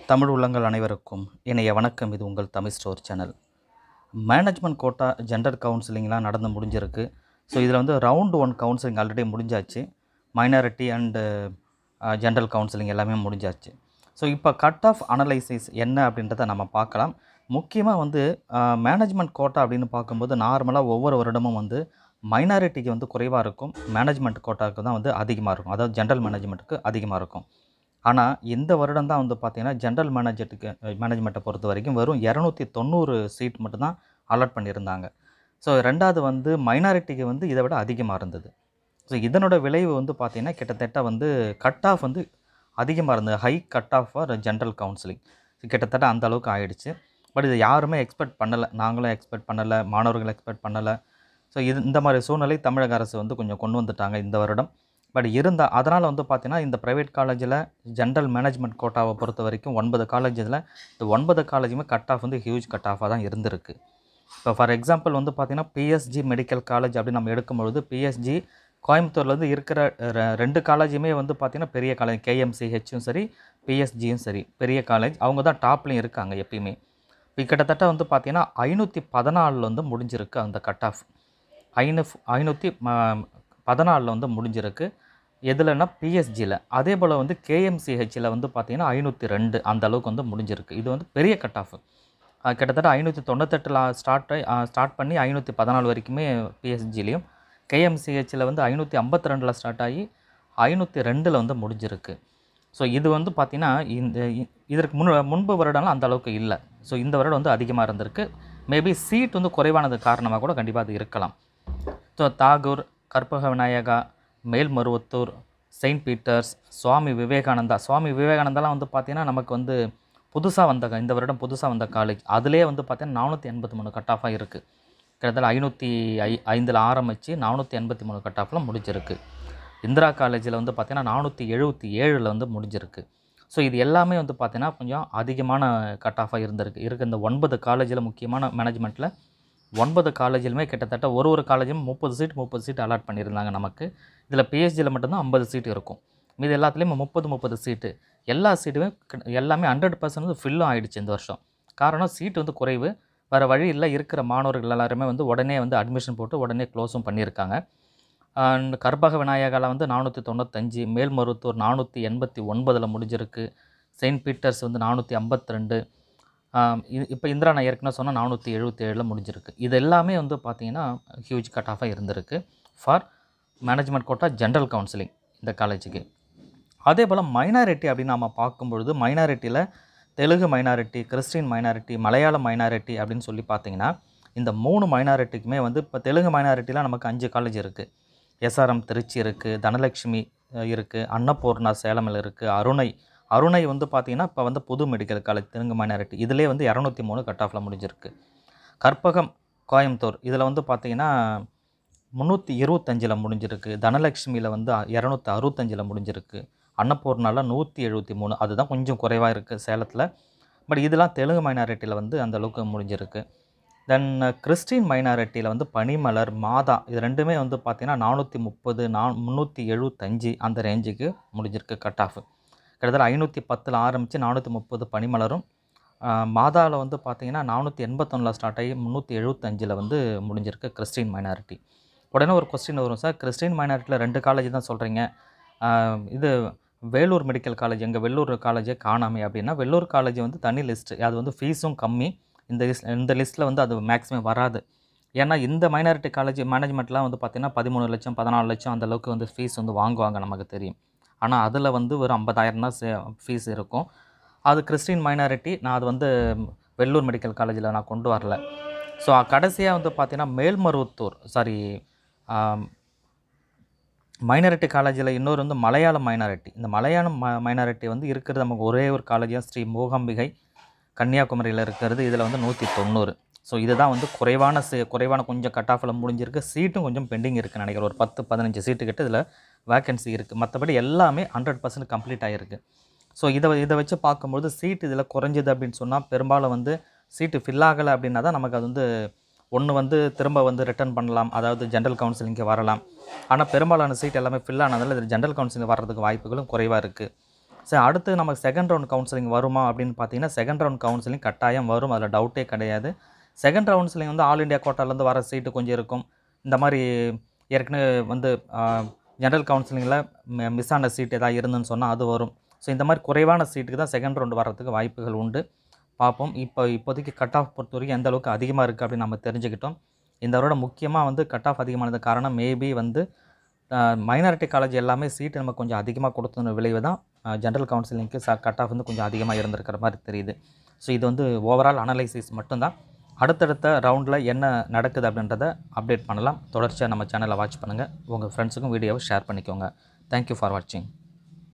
தமிழ் உள்ளங்கள் அனைவருக்கும் இணைய வணக்கம் இது உங்கள் Tamil store channel management quota ஜெண்டர் கவுன்சிலிங்லாம் நடந்து முடிஞ்சிருக்கு ஸோ இதில் வந்து ரவுண்ட் ஒன் கவுன்சிலிங் ஆல்ரெடி முடிஞ்சாச்சு மைனாரிட்டி அண்டு ஜென்ரல் கவுன்சிலிங் எல்லாமே முடிஞ்சாச்சு ஸோ இப்போ கட் ஆஃப் அனலைசிஸ் என்ன அப்படின்றத நம்ம பார்க்கலாம் முக்கியமாக வந்து மேனேஜ்மெண்ட் கோட்டா அப்படின்னு பார்க்கும்போது நார்மலாக ஒவ்வொரு வருடமும் வந்து மைனாரிட்டிக்கு வந்து குறைவாக இருக்கும் மேனேஜ்மெண்ட் கோட்டாவுக்கு தான் வந்து அதிகமாக இருக்கும் அதாவது ஜென்ரல் மேனேஜ்மெண்ட்டுக்கு அதிகமாக இருக்கும் ஆனால் இந்த வருடம் தான் வந்து பார்த்திங்கன்னா ஜென்ரல் மேனேஜருக்கு மேனேஜ்மெண்ட்டை பொறுத்த வரைக்கும் வெறும் இரநூத்தி தொண்ணூறு சீட் மட்டும்தான் அலாட் பண்ணியிருந்தாங்க ஸோ ரெண்டாவது வந்து மைனாரிட்டிக்கு வந்து இதை விட அதிகமாக இருந்தது ஸோ இதனோட விளைவு வந்து பார்த்திங்கன்னா கிட்டத்தட்ட வந்து கட் ஆஃப் வந்து அதிகமாக இருந்தது high cut off for general counselling கிட்டத்தட்ட அந்த அளவுக்கு ஆயிடுச்சு பட் இதை யாருமே எக்ஸ்பெக்ட் பண்ணலை நாங்களும் எக்ஸ்பெக்ட் பண்ணலை மாணவர்கள் எக்ஸ்பெக்ட் பண்ணலை ஸோ இது இந்த மாதிரி சூழ்நிலை தமிழக அரசு வந்து கொஞ்சம் கொண்டு வந்துட்டாங்க இந்த வருடம் பட் இருந்தால் அதனால் வந்து பார்த்திங்கன்னா இந்த ப்ரைவேட் காலேஜில் ஜென்ரல் மேனேஜ்மெண்ட் கோட்டாவை பொறுத்த வரைக்கும் ஒன்பது காலேஜில் இந்த ஒன்பது காலேஜுமே கட் ஆஃப் வந்து ஹியூஜ் கட் ஆஃபாக தான் இருந்திருக்கு இப்போ ஃபார் எக்ஸாம்பிள் வந்து பார்த்திங்கன்னா பிஎஸ்ஜி மெடிக்கல் காலேஜ் அப்படின்னு நம்ம எடுக்கும்பொழுது பிஎஸ்ஜி கோயம்புத்தூரில் வந்து இருக்கிற ரெ- ரெண்டு காலேஜுமே வந்து பார்த்திங்கன்னா பெரிய காலேஜ் கேஎம்சிஹெச்சும் சரி பிஎஸ்ஜியும் சரி பெரிய காலேஜ் அவங்க தான் டாப்லேயும் இருக்காங்க எப்பயுமே இப்போ கிட்டத்தட்ட வந்து பார்த்திங்கன்னா ஐநூற்றி பதினாலில் வந்து முடிஞ்சிருக்கு அந்த கட் ஆஃப் ஐநூ ஐநூற்றி பதினாலில் வந்து முடிஞ்சிருக்கு எதுலன்னா பிஎஸ்ஜியில் அதே போல் வந்து கேஎம்சிஹெச்சில் வந்து பார்த்திங்கன்னா ஐநூற்றி ரெண்டு அந்த அளவுக்கு வந்து முடிஞ்சிருக்கு இது வந்து பெரிய கட் ஆஃப் கிட்டத்தட்ட ஐநூற்றி தொண்ணூத்தெட்டில் ஸ்டார்ட் ஸ்டார்ட் பண்ணி ஐநூற்றி பதினாலு வரைக்குமே பிஎஸ்ஜிலையும் கேஎம்சிஹெச்சில் வந்து ஐநூற்றி ஐம்பத்தி ரெண்டில் ஸ்டார்ட் ஆகி ஐநூற்றி ரெண்டில் வந்து முடிஞ்சிருக்கு ஸோ இது வந்து பார்த்திங்கன்னா இந்த இ- இதற்கு முன் முன்பு வருடம்லாம் அந்த அளவுக்கு இல்லை ஸோ இந்த வருடம் வந்து அதிகமாக இருந்திருக்கு மேபி சீட் வந்து குறைவானது காரணமாக கூட கண்டிப்பாக அது இருக்கலாம் so Tagore Karpaga Vinayaka Melmaruvathur Saint Peter's Swami Vivekananda Swami விவேகானந்தாலாம் வந்து பார்த்திங்கன்னா நமக்கு வந்து புதுசாக வந்த இந்த வருடம் புதுசாக வந்த காலேஜ் அதிலே வந்து பார்த்தீங்கன்னா நானூற்றி எண்பத்தி மூணு கட் ஆஃபாக இருக்குது கிட்டத்தட்ட ஐநூற்றி ஐ ஐந்தில் ஆரம்பித்து நானூற்றி எண்பத்தி மூணு கட் ஆஃபில் முடிஞ்சிருக்கு இந்திரா காலேஜில் வந்து பார்த்தீங்கன்னா நானூற்றி எழுபத்தி ஏழில் வந்து முடிஞ்சிருக்கு ஸோ இது எல்லாமே வந்து பார்த்தீங்கன்னா கொஞ்சம் அதிகமான கட் ஆஃபாக இருந்திருக்கு இருக்க இந்த ஒன்பது காலேஜில் முக்கியமான மேனேஜ்மெண்ட்டில் ஒன்பது காலேஜிலுமே கிட்டத்தட்ட ஒரு ஒரு காலேஜும் முப்பது சீட் முப்பது சீட் அலாட் பண்ணியிருந்தாங்க நமக்கு இதில் பிஎஸ்ஜியில் மட்டும்தான் ஐம்பது சீட் இருக்கும் மீது எல்லாத்துலேயும் முப்பது முப்பது சீட்டு எல்லா சீட்டுமே கிட்ட- எல்லாமே ஹண்ட்ரட் பர்சன்ட் ஃபில்லும் ஆயிடுச்சு இந்த வருஷம் காரணம் சீட் வந்து குறைவு வேறு வழி இல்லை இருக்கிற மாணவர்கள் எல்லாருமே வந்து உடனே வந்து அட்மிஷன் போட்டு உடனே க்ளோஸும் பண்ணியிருக்காங்க அண்ட் கற்பக விநாயகாவில் வந்து நானூற்றி தொண்ணூத்தஞ்சு மேல்மருவத்தூர் நானூற்றி எண்பத்தி ஒன்பதில் முடிஞ்சிருக்கு செயின்ட் பீட்டர்ஸ் வந்து நானூற்றி ஐம்பத்தி ரெண்டு இப்போ இந்திரா நான் ஏற்கனவே சொன்னால் நானூற்றி எழுபத்தி ஏழில் முடிஞ்சிருக்கு இது எல்லாமே வந்து பார்த்தீங்கன்னா ஹியூஜ் கட் ஆஃபாக இருந்திருக்கு for management quota general counselling இந்த காலேஜுக்கு அதே போல் மைனாரிட்டி அப்படின்னு நம்ம பார்க்கும்பொழுது மைனாரிட்டியில் Telugu minority Christian minority Malayala minority அப்படின்னு சொல்லி பார்த்தீங்கன்னா இந்த மூணு மைனாரிட்டிக்குமே வந்து இப்போ தெலுங்கு மைனாரிட்டியில் நமக்கு அஞ்சு காலேஜ் இருக்குது எஸ்ஆர்எம் திருச்சி இருக்குது தனலட்சுமி இருக்குது அன்னபூர்ணா சேலமில் இருக்குது அருணை அருணை வந்து பார்த்திங்கன்னா இப்போ வந்து புது மெடிக்கல் காலேஜ் தெலுங்கு மைனாரிட்டி இதிலே வந்து இரநூத்தி மூணு கட் ஆஃபில் முடிஞ்சிருக்கு கற்பகம் கோயம்புத்தூர் இதில் வந்து பார்த்திங்கன்னா முந்நூற்றி இருபத்தஞ்சில் முடிஞ்சிருக்கு தனலட்சுமியில் வந்து இரநூத்தி அறுபத்தஞ்சில் முடிஞ்சிருக்கு அன்னபூர்ணாவில் நூற்றி எழுபத்தி மூணு அதுதான் கொஞ்சம் குறைவாக இருக்குது சேலத்தில் பட் இதெல்லாம் தெலுங்கு மைனாரிட்டியில் வந்து அந்த அளவுக்கு முடிஞ்சிருக்கு தென் கிறிஸ்டின் மைனாரிட்டியில் வந்து பனிமலர் மாதா இது ரெண்டுமே வந்து பார்த்திங்கன்னா நானூற்றி முப்பது நா முந்நூற்றி எழுபத்தஞ்சு அந்த ரேஞ்சுக்கு முடிஞ்சிருக்கு கட் ஆஃப் கிட்டத்தட்ட ஐநூற்றி பத்தில் ஆரம்பித்து நானூற்றி முப்பது பனிமலரும் மாதாவில் வந்து பார்த்திங்கன்னா நானூற்றி எண்பத்தொன்னில் ஸ்டார்ட் ஆகி முந்நூற்றி எழுபத்தஞ்சில் வந்து முடிஞ்சிருக்கு கிறிஸ்டின் மைனாரிட்டி உடனே ஒரு கொஸ்டின் வரும் சார் கிறிஸ்டின் மைனாரிட்டியில் ரெண்டு காலேஜ் தான் சொல்கிறீங்க இது வேலூர் மெடிக்கல் காலேஜ் எங்கள் வெள்ளூர் காலேஜே காணாமே அப்படின்னா வெள்ளூர் காலேஜ் வந்து தனி லிஸ்ட்டு அது வந்து ஃபீஸும் கம்மி இந்த லிஸ்ட் இந்த லிஸ்ட்டில் வந்து அது மேக்ஸிமம் வராது ஏன்னா இந்த மைனாரிட்டி காலேஜ் மேனேஜ்மெண்ட்லாம் வந்து பார்த்திங்கன்னா பதிமூணு லட்சம் பதினாலு லட்சம் அந்த அளவுக்கு வந்து ஃபீஸ் வந்து வாங்குவாங்க நமக்கு தெரியும் ஆனால் அதில் வந்து ஒரு ஐம்பதாயிரம் தான் ஃபீஸ் இருக்கும் அது கிறிஸ்டின் மைனாரிட்டி நான் அது வந்து வெள்ளூர் மெடிக்கல் காலேஜில் நான் கொண்டு வரல ஸோ கடைசியாக வந்து பார்த்தீங்கன்னா மேல்மருவத்தூர் சாரி மைனாரிட்டி காலேஜில் இன்னொரு வந்து மலையாள மைனாரிட்டி இந்த மலையாளம் ம மைனாரிட்டி வந்து இருக்கிறது நமக்கு ஒரே ஒரு காலேஜாக ஸ்ரீ மூகாம்பிகை கன்னியாகுமரியில் இருக்கிறது இதில் வந்து நூற்றி தொண்ணூறு ஸோ இதுதான் வந்து குறைவான சீ குறைவான கொஞ்சம் கட் ஆஃபில் முடிஞ்சிருக்கு சீட்டும் கொஞ்சம் பெண்டிங் இருக்குது நினைக்கிறேன் ஒரு பத்து பதினஞ்சு சீட்டு கிட்ட இதில் வேக்கன்சி இருக்குது மற்றபடி எல்லாமே ஹண்ட்ரட் பர்சன்ட் கம்ப்ளீட் ஆகிருக்கு ஸோ இதை இதை வச்சு பார்க்கும்போது சீட் இதில் குறைஞ்சது அப்படின்னு சொன்னால் பெரும்பாலும் வந்து சீட்டு ஃபில் ஆகலை அப்படின்னா தான் நமக்கு அது வந்து ஒன்று வந்து திரும்ப வந்து ரிட்டர்ன் பண்ணலாம் அதாவது ஜென்ரல் கவுன்சிலிங்க்கு வரலாம் ஆனால் பெரும்பாலான சீட் எல்லாமே ஃபில் ஆனதால் இது ஜென்ரல் கவுன்சிலிங் வர்றதுக்கு வாய்ப்புகளும் குறைவாக இருக்குது ஸோ அடுத்து நமக்கு செகண்ட் ரவுண்ட் கவுன்சிலிங் வருமா அப்படின்னு பார்த்தீங்கன்னா செகண்ட் ரவுண்ட் கவுன்சிலிங் கட்டாயம் வரும் அதில் டவுட்டே கிடையாது செகண்ட் கவுன்சிலிங் வந்து ஆல் இண்டியா கோட்டாலேருந்து வர சீட்டு கொஞ்சம் இருக்கும் இந்த மாதிரி ஏற்கனவே வந்து ஜென்ரல் கவுன்சிலிங்கில் மிஸ் ஆன சீட் எதாவது இருந்துன்னு சொன்னால் அது வரும் ஸோ இந்த மாதிரி குறைவான சீட்டுக்கு தான் செகண்ட் ரவுண்டு வர்றதுக்கு வாய்ப்புகள் உண்டு பார்ப்போம் இப்போ இப்போதைக்கு கட் ஆஃப் பொறுத்த வரைக்கும் எந்த அளவுக்கு அதிகமாக இருக்குது அப்படின்னு நம்ம தெரிஞ்சுக்கிட்டோம் இந்த வருடம் முக்கியமாக வந்து கட் ஆஃப் அதிகமானது காரணம் மேபி வந்து மைனாரிட்டி காலேஜ் எல்லாமே சீட்டு நம்ம கொஞ்சம் அதிகமாக கொடுத்தன விளைவு தான் ஜென்ரல் கவுன்சிலிங்க்கு ச கட் ஆஃப் வந்து கொஞ்சம் அதிகமாக இருந்திருக்கிற மாதிரி தெரியுது ஸோ இது வந்து ஓவரால் அனலைசிஸ் மட்டும்தான் அடுத்தடுத்த ரவுண்டில் என்ன நடக்குது அப்படின்றத அப்டேட் பண்ணலாம் தொடர்ச்சியாக நம்ம சேனலை வாட்ச் பண்ணுங்கள் உங்கள் ஃப்ரெண்ட்ஸுக்கும் வீடியோவை ஷேர் பண்ணிக்கோங்க தேங்க்யூ ஃபார் வாட்சிங்